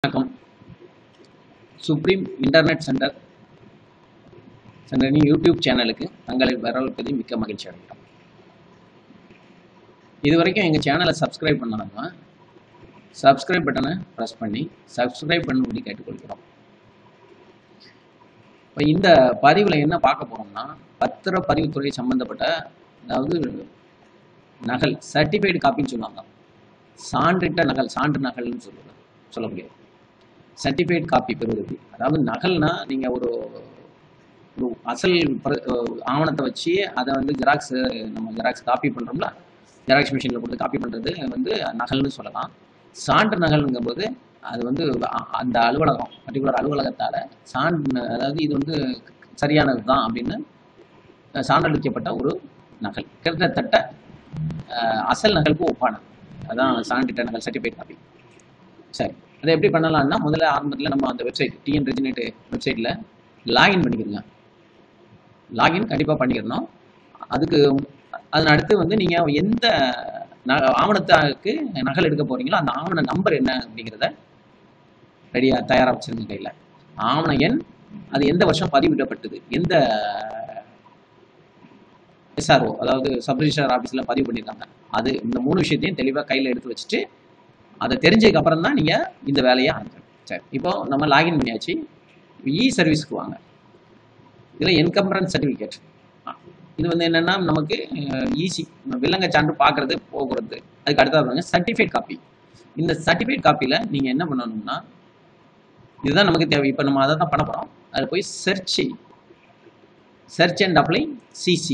வணக்கம் supreme internet centre சென்டரின் YouTube சேனலுக்கு தங்களை வரவேற்பதில் மிக்க மகிழ்ச்சி அடைகிறோம் இது வரைக்கும் எங்கள் சேனலை சப்ஸ்கிரைப் பண்ணாங்கன்னா சப்ஸ்கிரைப் பட்டனை ப்ரெஸ் பண்ணி சப்ஸ்கிரைப் பண்ணும்படி கேட்டுக்கொள்கிறோம் இப்போ இந்த பதிவில் என்ன பார்க்க போகிறோம்னா பத்திரப்பதிவுத்துறை சம்மந்தப்பட்ட அதாவது நகல் சர்டிஃபைடு காப்பின்னு சொல்லுவாங்க சான்றிட்ட நகல் சான்று நகல்னு சொல்லுவது சொல்ல முடியாது சர்டிஃபைட் காப்பி பெறுவது அதாவது நகல்னா நீங்கள் ஒரு ஒரு அசல் பிர- ஆவணத்தை வச்சு அதை வந்து ஜெராக்ஸ் நம்ம ஜெராக்ஸ் காப்பி பண்ணுறோம்ல ஜெராக்ஸ் மிஷினில் கொடுத்து காப்பி பண்ணுறது வந்து நகல்னு சொல்லலாம் சான்று நகல்ங்கும் போது அது வந்து அ- அந்த அலுவலகம் பர்டிகுலர் அலுவலகத்தால் சான்று அதாவது இது வந்து சரியானது தான் அப்படின்னு அஹ், சான்றளிக்கப்பட்ட ஒரு நகல் கிட்டத்தட்ட அஹ், அசல் நகலுக்கு ஒப்பானது அதான் சான்றிட்ட நகல் சர்டிஃபைட் காப்பி சரி அதை எப்படி பண்ணலாம்னா முதல்ல ஆரம்பத்தில் நம்ம அந்த வெப்சைட் டிஎன் ரெஜினேட் வெப்சைட்டில் லாகின் பண்ணிக்கிறோங்க லாகின் கண்டிப்பாக பண்ணிக்கிறணும் அதுக்கு அதன் அடுத்து வந்து நீங்கள் எந்த ந- ஆவணத்துக்கு நகல் எடுக்க போறீங்களோ அந்த ஆவண நம்பர் என்ன அப்படிங்கிறத ரெடியாக தயாராக வச்சிருங்க கையில் ஆவண எண் அது எந்த வருஷம் பதிவிடப்பட்டது எந்த எஸ்ஆர்ஓ அதாவது சப் ரிஜிஸ்டர் ஆஃபீஸில் பதிவு பண்ணியிருக்காங்க அது இந்த மூணு விஷயத்தையும் தெளிவாக கையில் எடுத்து வச்சுட்டு அதை தெரிஞ்சதுக்கு அப்புறம் தான் நீங்கள் இந்த வேலையை ஆரம்பிக்கணும் சரி இப்போ நம்ம லாகின் பண்ணியாச்சு இ சர்வீஸ்க்கு வாங்க இதில் என்கம்பரன்ஸ் சர்டிஃபிகேட் இது வந்து என்னென்னா நமக்கு ஈஸி வில்லங்க சான்று பார்க்குறது போகிறது அதுக்கு அடுத்தது பாருங்க சர்டிஃபைட் காப்பி இந்த சர்டிஃபைட் காப்பியில் நீங்கள் என்ன பண்ணணும்னா இதுதான் நமக்கு தேவை இப்போ நம்ம அதை தான் பண்ண போகிறோம் அதில் போய் search search and apply CC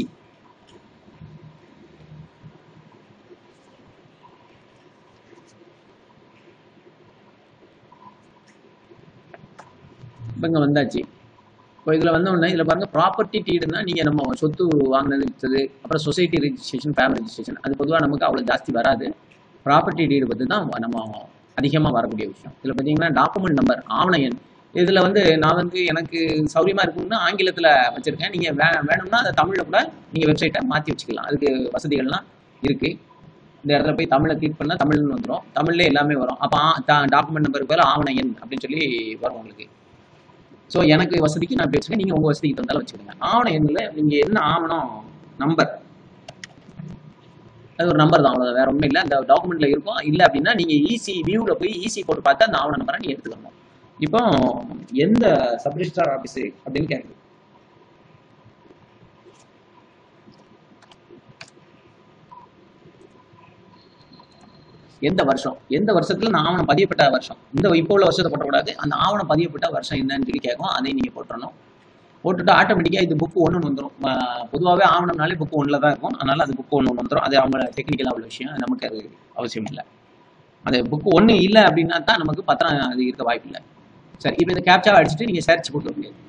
இப்போ இங்கே வந்தாச்சு இப்போ இதில் வந்த உடனே இதில் பாருங்க ப்ராப்பர்ட்டி டீடுனா நீங்கள் நம்ம சொத்து வாங்கினது விற்றது அப்புறம் சொசைட்டி ரெஜிஸ்ட்ரேஷன் ஃபேமிலி ரெஜிஸ்ட்ரேஷன் அது பொதுவாக நமக்கு அவ்வளோ ஜாஸ்தி வராது ப்ராப்பர்ட்டி டீடு பற்றி தான் நம்ம அதிகமாக வரக்கூடிய விஷயம் இதில் பார்த்தீங்கன்னா டாக்குமெண்ட் நம்பர் ஆவண எண் இதில் வந்து நான் வந்து எனக்கு சௌரியமாக இருக்கும்னு ஆங்கிலத்தில் வச்சுருக்கேன் நீங்கள் வே வேணும்னா அதை தமிழில் கூட நீங்கள் வெப்சைட்டை மாற்றி வச்சுக்கலாம் அதுக்கு வசதிகள்லாம் இருக்குது இந்த இடத்துல போய் தமிழை கிளிக் பண்ணால் தமிழ்னு வந்துடும் தமிழ்லேயே எல்லாமே வரும் அப்போ டாக்குமெண்ட் நம்பருக்கு பேர் ஆவண எண் அப்படின்னு சொல்லி வரும் உங்களுக்கு ஸோ எனக்கு வசதிக்கு நான் பேசுகிறேன் நீங்கள் உங்கள் வசதிக்கு தந்தாலும் வச்சுக்கோங்க ஆவண எண்ணில் நீங்கள் என்ன ஆவணம் நம்பர் அது ஒரு நம்பர் தான் அவ்வளோ வேற ஒன்றும் இல்லை அந்த டாக்குமெண்ட்டில் இருக்கும் இல்லை அப்படின்னா நீங்கள் ஈஸி வியூவில் போய் ஈஸி போட்டு பார்த்து அந்த ஆவண நம்பரை நீங்கள் எடுத்துக்கணும் இப்போ எந்த சப் ரிஜிஸ்ட்ரார் ஆஃபீஸு அப்படின்னு கேட்குது எந்த வருஷம் எந்த வருஷத்துல இந்த ஆவணம் பதியப்பட்ட வருஷம் இந்த இப்போ உள்ள வருஷத்தை போட்டக்கூடாது அந்த ஆவணம் பதியப்பட்ட வருஷம் என்னன்னு சொல்லி கேட்கும் அதையும் நீங்கள் போட்டுறணும் போட்டுட்டு ஆட்டோமேட்டிக்காக இது புக்கு ஒன்று வந்துடும் பொதுவாகவே ஆவணம்னாலே புக்கு ஒன்றில் தான் இருக்கும் அதனால அது புக்கு ஒன்று வந்துடும் அது அவங்க டெக்னிக்கலாக உள்ள விஷயம் அது நமக்கு அது அவசியம் இல்லை அது புக்கு ஒன்று இல்லை அப்படின்னா தான் நமக்கு பத்திரம் அது இருக்க வாய்ப்பு இல்லை சரி இப்போ இந்த கேப்சாவை அடிச்சுட்டு நீங்கள் சர்ச் கொடுக்க முடியாது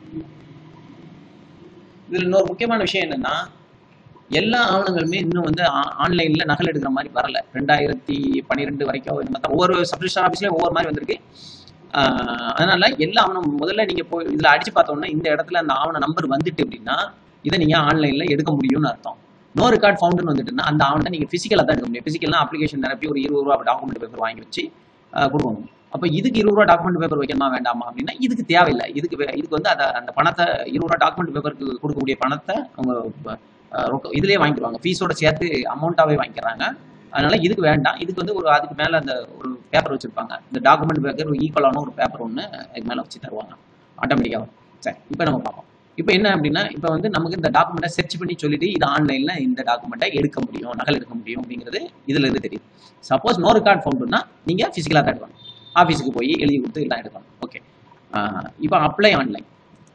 இதில் இன்னொரு முக்கியமான விஷயம் என்னன்னா எல்லா ஆவணங்களுமே இன்னும் வந்து ஆன்லைனில் நகல் எடுக்கிற மாதிரி வரல ரெண்டாயிரத்தி பன்னிரெண்டு வரைக்கும் இந்த மாதிரி தான் ஒவ்வொரு சப்ரிஷன் ஆஃபீஸ்லேயும் ஒவ்வொரு மாதிரி வந்திருக்கு ஆஹ் அதனால எல்லா ஆவணம் முதல்ல நீங்கள் போய் இதில் அடிச்சு பார்த்தோம்னா இந்த இடத்துல அந்த ஆவண நம்பர் வந்துட்டு அப்படின்னா இதை நீங்கள் ஆன்லைனில் எடுக்க முடியும்னு அர்த்தம் நோ ரெக்கார்ட் ஃபவுண்டுன்னு வந்துட்டுன்னா அந்த ஆவணத்தை நீங்கள் ஃபிசிக்கலாக தான் எடுக்க முடியும் ஃபிசிக்கல்னா அப்ளிகேஷன் நிரப்பி ஒரு இருபது ரூபா டாக்குமெண்ட் பேப்பர் வாங்கி வச்சு ஆஹ் கொடுக்கணும் அப்போ இதுக்கு இருபது ரூபா டாக்குமெண்ட் பேப்பர் வைக்கணுமா வேண்டாமா அப்படின்னா இதுக்கு தேவையில்லை இதுக்கு வே- இதுக்கு வந்து அதை அந்த பணத்தை இருபது ரூபா டாக்குமெண்ட் பேப்பருக்கு கொடுக்கக்கூடிய பணத்தை அவங்க ஆஹ் ரொக்க இதுலேயே வாங்கிடுவாங்க ஃபீஸோட சேர்த்து அமௌண்ட்டாகவே வாங்கிக்கிறாங்க அதனால இதுக்கு வேண்டாம் இதுக்கு வந்து ஒரு அதுக்கு மேலே அந்த ஒரு பேப்பர் வச்சுருப்பாங்க இந்த டாக்குமெண்ட் பேப்பர் ஒரு ஈக்குவலான ஒரு பேப்பர் ஒன்று அதுக்கு மேலே வச்சு தருவாங்க ஆட்டோமேட்டிக்காக சரி இப்போ நம்ம பார்ப்போம் இப்போ என்ன அப்படின்னா இப்போ வந்து நமக்கு இந்த டாக்குமெண்ட்டை செர்ச் பண்ணி சொல்லிட்டு இது ஆன்லைனில் இந்த டாக்குமெண்ட்டை எடுக்க முடியும் நகல் எடுக்க முடியும் அப்படிங்கிறது இதுல இருந்து தெரியும் சப்போஸ் நோ ரெக்கார்ட் ஃபவுண்டுனா நீங்கள் ஃபிசிக்கலாக தான் எடுக்கணும் ஆஃபீஸுக்கு போய் எழுதி கொடுத்து எல்லாம் எடுக்கணும் ஓகே இப்போ அப்ளை ஆன்லைன்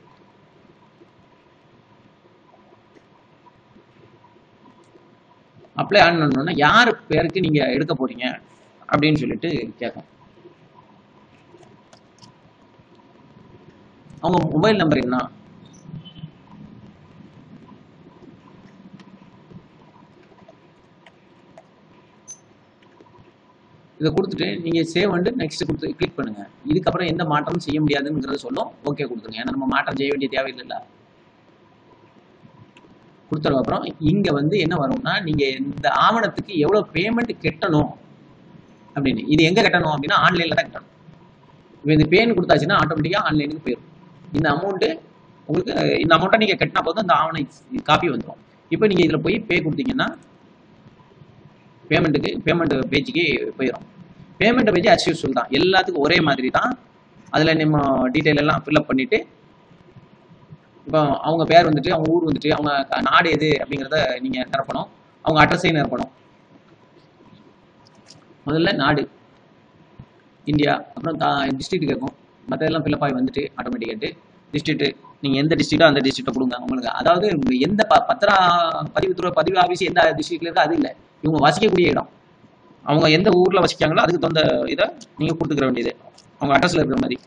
அப்ளை ஆன் பண்ணணும்னா யார் பேருக்கு நீங்க எடுக்க போறீங்க அப்படின்னு சொல்லிட்டு கேட்கும் அவங்க மொபைல் நம்பர் என்ன இதை கொடுத்துட்டு நீங்க சேவ் வந்து நெக்ஸ்ட் கொடுத்து கிளிக் பண்ணுங்க இதுக்கப்புறம் எந்த மாற்றமும் செய்ய முடியாதுங்கிறத சொல்லும் ஓகே கொடுத்துருங்க ஏன்னா நம்ம மாற்றம் செய்ய வேண்டிய தேவையில்லைல்ல கொடுத்ததுக்கு அப்புறம் இங்க வந்து என்ன வரும்னா நீங்க இந்த ஆவணத்துக்கு எவ்வளவு பேமெண்ட் கட்டணும் அப்படின்னு இது எங்க கட்டணும் அப்படின்னா ஆன்லைன்ல தான் கட்டணும் இப்போ இந்த பேன் கொடுத்தாச்சுன்னா ஆட்டோமேட்டிக்காக ஆன்லைனுக்கு போயிடும் இந்த அமௌண்ட்டு உங்களுக்கு இந்த அமௌண்ட்டை நீங்கள் கட்டினா போதும் அந்த ஆவணை காப்பி வந்துடும் இப்போ நீங்கள் இதில் போய் பே கொடுத்தீங்கன்னா பேமெண்ட்டுக்கு பேமெண்ட் பேஜுக்கு போயிடும் பேமெண்ட் பேஜ் அஸ் யூஸ்வல் தான் எல்லாத்துக்கும் ஒரே மாதிரி தான் அதில் நம்ம டீட்டெயில் எல்லாம் ஃபில்அப் பண்ணிவிட்டு இப்போ அவங்க பேர் வந்துட்டு அவங்க ஊர் வந்துட்டு அவங்க க- நாடு எது அப்படிங்கிறத நீங்கள் நிரப்பணும் அவங்க அட்ரஸையும் நிரப்பணும் முதல்ல நாடு இந்தியா அப்புறம் தா டிஸ்ட்ரிக்ட் கேட்கும் மற்றதெல்லாம் ஃபில்அப் ஆகி வந்துட்டு ஆட்டோமேட்டிக்காட்டு டிஸ்ட்ரிக்ட் நீங்கள் எந்த டிஸ்ட்ரிக்டோ அந்த டிஸ்ட்ரிக்ட்டை கொடுங்க உங்களுக்கு அதாவது உங்க எந்த ப பத்திரா பதிவுத்துறை பதிவு ஆஃபீஸ் எந்த டிஸ்ட்ரிக்ட்ல இருக்கோ அது இல்லை இவங்க வசிக்கக்கூடிய இடம் அவங்க எந்த ஊரில் வசிக்காங்களோ அதுக்கு தகுந்த இதை நீங்கள் கொடுத்துக்கிற வேண்டியது அவங்க அட்ரஸில் இருக்கிற மாதிரி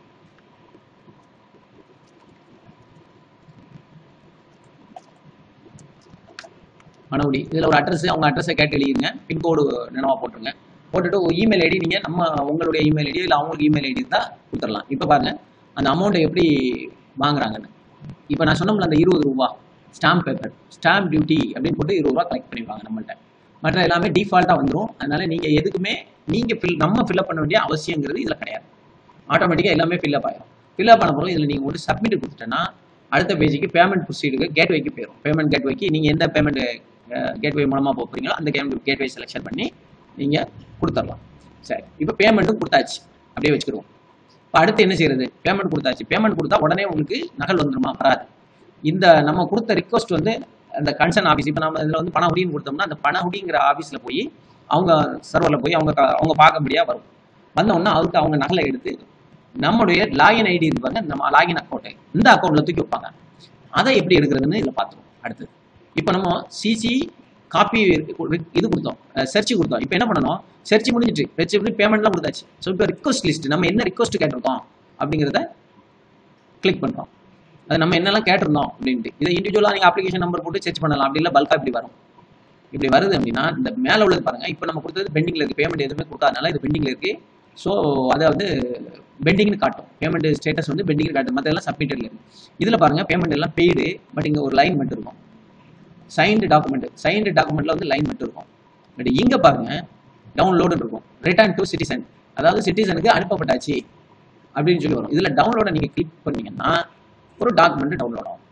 மனவடி இதில் ஒரு அட்ரஸ் அவங்க அட்ரஸை கேட்டு எழுதிருங்க பின்கோடு நினைவா போட்டுருங்க போட்டுட்டு ஒரு இமெயில் ஐடி நீங்கள் நம்ம உங்களுடைய இமெயில் ஐடி இல்லை அவங்களுக்கு இமெயில் ஐடி இருந்தால் கொடுத்துடலாம் இப்போ பாருங்க அந்த அமௌண்ட்டை எப்படி வாங்குறாங்கன்னு இப்போ நான் சொன்னோம்ல அந்த இருபது ரூபா ஸ்டாம்ப் பேப்பர் ஸ்டாம்ப் டியூட்டி அப்படின்னு போட்டு இருபது ரூபா கலெக்ட் பண்ணிப்பாங்க நம்மள்ட்ட மற்ற எல்லாமே டிஃபால்ட்டாக வந்துடும் அதனால நீங்கள் எதுக்குமே நீங்கள் ஃபில் நம்ம ஃபில்அப் பண்ண வேண்டிய அவசியங்கிறது இதில் கிடையாது ஆட்டோமேட்டிக்காக எல்லாமே ஃபில்அப் ஆயிடும் ஃபில்அப் பண்ண பிறகு இதில் நீங்கள் ஒரு சப்மிட் கொடுத்துட்டேன்னா அடுத்த பேஜுக்கு பேமெண்ட் ப்ரொசீடுக்கு கேட்வேக்கு போயிடும் பேமெண்ட் கேட்வேக்கு நீங்கள் எந்த பேமெண்ட் கேட்வே மூலமாக போக போகிறீங்களோ அந்த கேட்வே செலெக்ஷன் பண்ணி நீங்கள் கொடுத்துடலாம் சரி இப்போ பேமெண்ட்டும் கொடுத்தாச்சு அப்படியே வச்சுக்கிடுவோம் இப்போ அடுத்து என்ன செய்யறது பேமெண்ட் கொடுத்தாச்சு பேமெண்ட் கொடுத்தா உடனே உங்களுக்கு நகல் வந்துருமா வராது இந்த நம்ம கொடுத்த ரிக்வஸ்ட் வந்து அந்த கன்சர்ன் ஆஃபீஸ் இப்போ நம்ம இதில் வந்து பணகுடின்னு கொடுத்தோம்னா அந்த பணகுடிங்கிற ஆஃபீஸில் போய் அவங்க சர்வரில் போய் அவங்க க- அவங்க பார்க்கும்படியாக வரும் வந்த உடனே அவருக்கு அவங்க நகலை எடுத்து நம்முடைய லாகின் ஐடி இருப்பாங்க நம்ம லாகின் அக்கௌண்ட்டை இந்த அக்கௌண்ட்டில் தூக்கி வைப்பாங்க அதை எப்படி எடுக்கிறதுன்னு இதில் பார்த்துருவோம் அடுத்து இப்போ நம்ம சிசி காப்பி இது கொடுத்தோம் சர்ச் கொடுத்தோம் இப்போ என்ன பண்ணணும் சர்ச் முடிஞ்சிட்டு சர்ச் பண்ணி பேமெண்ட்லாம் கொடுத்தாச்சு ஸோ இப்போ ரிக்வஸ்ட் லிஸ்ட் நம்ம என்ன ரிக்வஸ்ட் கேட்டிருக்கோம் அப்படிங்கிறத கிளிக் பண்ணுறோம் அது நம்ம என்னெல்லாம் கேட்டிருந்தோம் அப்படின்ட்டு இதை இண்டிவிஜுவலாக நீங்கள் அப்ளிகேஷன் நம்பர் போட்டு செக் பண்ணலாம் அப்படி இல்லை பல்காக இப்படி வரும் இப்படி வருது அப்படின்னா இந்த மேலே உள்ளது பாருங்க இப்போ நம்ம கொடுத்தது பெண்டிங்கில் இருக்குது பேமெண்ட் எதுவுமே கொடுக்காதனால இது பெண்டிங்கில் இருக்குது ஸோ அதை வந்து பெண்டிங்னு காட்டும் பேமெண்ட் ஸ்டேட்டஸ் வந்து பெண்டிங்னு காட்டும் மற்றெல்லாம் சப்மிட்டட்ல இருக்கு இதில் பாருங்க பேமெண்ட் எல்லாம் பெய்டு பட் இங்கே ஒரு லைன் மட்டும் இருக்கும் சைன்டு டாக்குமெண்ட் சைன்டு டாக்குமெண்ட்ல வந்து லைன் மட்டும் இருக்கும் பட் இங்கே பாருங்க டவுன்லோடு இருக்கும் ரிட்டர்ன் டு சிட்டிசன் அதாவது சிட்டிசனுக்கு அனுப்பப்பட்டாச்சு அப்படின்னு சொல்லி வரும் இதில் டவுன்லோட நீங்கள் கிளிக் பண்ணீங்கன்னா ஒரு டாக்குமெண்ட் டவுன்லோட் ஆகும்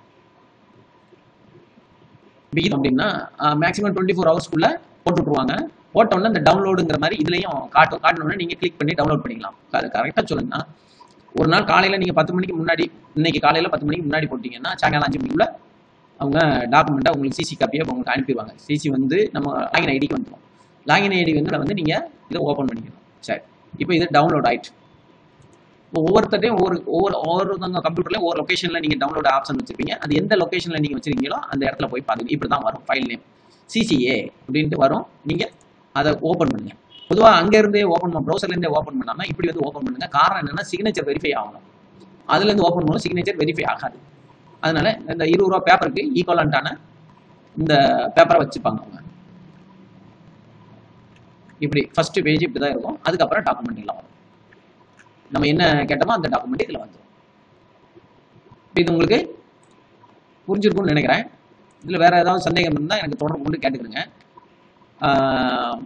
பிகின் அப்படின்னா மேக்ஸிமம் டுவெண்ட்டி ஃபோர் ஹவர்ஸ்க்குள்ள போட்டு விட்ருவாங்க போட்ட உடனே இந்த டவுன்லோடுங்கிற மாதிரி இதுலையும் காட்டும் காட்டணும்னா நீங்கள் கிளிக் பண்ணி டவுன்லோட் பண்ணிக்கலாம் அது கரெக்டாக சொல்லுங்கன்னா ஒரு நாள் காலையில் நீங்கள் பத்து மணிக்கு முன்னாடி இன்னைக்கு காலையில் பத்து மணிக்கு முன்னாடி போட்டிங்கன்னா சாயங்காலம் அஞ்சு மணிக்குள்ள அவங்க டாக்குமெண்ட்டை உங்களுக்கு சிசி காப்பியை உங்களுக்கு அனுப்பிடுவாங்க சிசி வந்து நம்ம லாகின் ஐடிக்கு வந்துடும் லாகின் ஐடி வந்து வந்து நீங்கள் இதை ஓப்பன் பண்ணிக்கணும் சரி இப்போ இது டவுன்லோட் ஆயிடுச்சு இப்போ ஒவ்வொருத்தரையும் ஒவ்வொரு ஒவ்வொரு ஒவ்வொருத்தவங்க கம்ப்யூட்டர்லையும் ஒவ்வொரு லொக்கேஷனில் நீங்கள் டவுன்லோட் ஆப்ஷன் வச்சிருப்பீங்க அது எந்த லொக்கேஷனில் நீங்கள் வச்சிருக்கீங்களோ அந்த இடத்துல போய் பார்த்துங்க இப்படி தான் வரும் ஃபைல் நேம் சிசிஏ அப்படின்ட்டு வரும் நீங்கள் அதை ஓப்பன் பண்ணுங்க பொதுவாக அங்கேருந்தே ஓப்பன் பண்ண ப்ரௌசர்லேருந்தே ஓப்பன் பண்ணாமல் இப்படி வந்து ஓப்பன் பண்ணுங்க காரணம் என்னன்னா சிக்னேச்சர் வெரிஃபை ஆகணும் அதுலேருந்து ஓப்பன் பண்ணும் சிக்னேச்சர் வெரிஃபை ஆகாது அதனால இந்த இருபது ரூபா பேப்பருக்கு ஈக்குவலண்ட்டான இந்த பேப்பரை வச்சுப்பாங்க அவங்க இப்படி ஃபர்ஸ்ட் பேஜ் இப்படி தான் இருக்கும் அதுக்கப்புறம் டாக்குமெண்ட் எல்லாம் வரும் நம்ம என்ன கேட்டோமோ அந்த டாக்குமெண்ட் இதில் வந்துடும் இப்போ இது உங்களுக்கு புரிஞ்சிருக்கும்னு நினைக்கிறேன் இதில் வேற ஏதாவது சந்தேகம் இருந்தால் எனக்கு தொடர்பு கொண்டு கேட்டுக்கிறேங்க ஆஹ்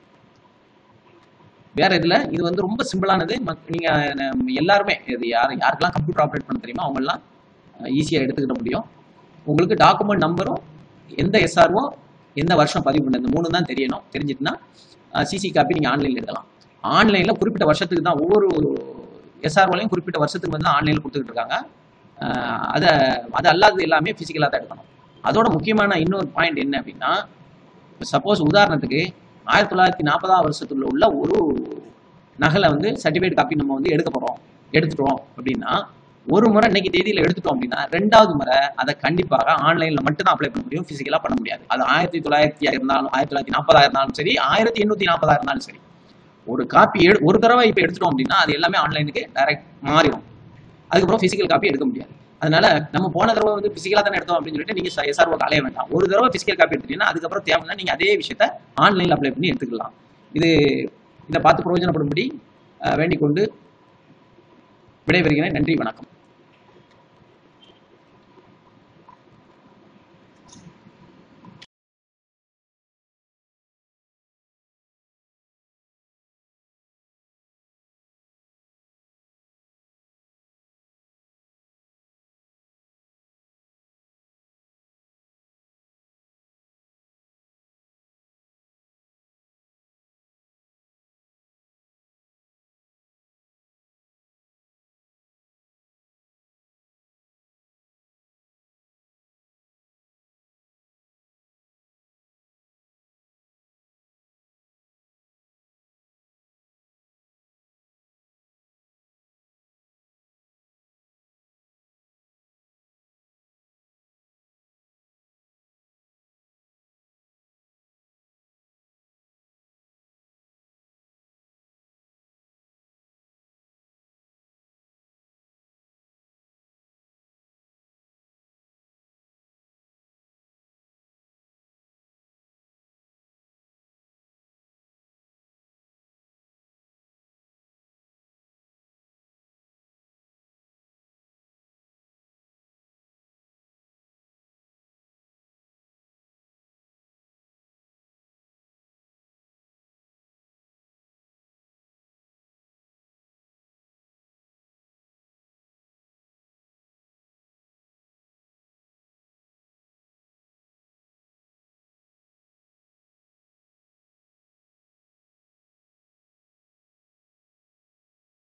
வேற இதில் இது வந்து ரொம்ப சிம்பிளானது மக்- நீங்க நம்ம எல்லாருமே இது யார் யாருக்கெல்லாம் கம்ப்யூட்டர் ஆப்ரேட் பண்ண தெரியுமோ அவங்கெல்லாம் ஈஸியாக எடுத்துக்கிட முடியும் உங்களுக்கு டாக்குமெண்ட் நம்பரும் எந்த எஸ்ஆர்ஓ எந்த வருஷம் பதிவு பண்ணது மூணு தான் தெரியணும் தெரிஞ்சிட்டுனா சிசி காப்பி நீங்கள் ஆன்லைனில் எடுக்கலாம் ஆன்லைனில் குறிப்பிட்ட வருஷத்துக்கு தான் ஒவ்வொரு எஸ்ஆர்ஓலையும் குறிப்பிட்ட வருஷத்துக்கு வந்து ஆன்லைனில் கொடுத்துக்கிட்டு இருக்காங்க ஆஹ் அதை அது அல்லாதது எல்லாமே ஃபிசிக்கலாக தான் எடுக்கணும் அதோட முக்கியமான இன்னொரு பாயிண்ட் என்ன அப்படின்னா சப்போஸ் உதாரணத்துக்கு ஆயிரத்தி தொள்ளாயிரத்தி நாற்பதாம் வருஷத்துல உள்ள ஒரு நகலை வந்து சர்டிஃபிகேட் காப்பி நம்ம வந்து எடுக்க போறோம் எடுத்துட்டோம் அப்படின்னா ஒரு முறை இன்னைக்கு தேதியில எடுத்துட்டோம் அப்படின்னா ரெண்டாவது முறை அதை கண்டிப்பாக ஆன்லைன்ல மட்டும் தான் அப்ளை பண்ண முடியும் பிசிக்கலா பண்ண முடியாது அது ஆயிரத்தி தொள்ளாயிரத்தி இருந்தாலும் ஆயிரத்தி தொள்ளாயிரத்தி நாற்பதா இருந்தாலும் சரி ஆயிரத்தி எண்ணூத்தி நாற்பதா இருந்தாலும் சரி ஒரு காப்பி எடு ஒரு தடவை இப்போ எடுத்துட்டோம் அப்படின்னா அது எல்லாமே ஆன்லைனுக்கு டைரக்ட் மாறிடும் அதுக்கப்புறம் பிசிக்கல் காப்பி எடுக்க முடியாது அதனால நம்ம போன தடவை வந்து பிசிக்கலா தானே எடுத்தோம் அப்படின்னு சொல்லிட்டு நீங்க எஸ்ஆர்ஓ அலைய வேண்டாம் ஒரு தடவை பிசிக்கல் காப்பி எடுத்துட்டீங்கன்னா அதுக்கப்புறம் தேவைன்னா நீங்க அதே விஷயத்த ஆன்லைன்ல அப்ளை பண்ணி எடுத்துக்கலாம் இது இதை பார்த்து பிரயோஜனப்படும்படி அஹ், வேண்டிக் கொண்டு விடைபெறுகிறேன் நன்றி வணக்கம்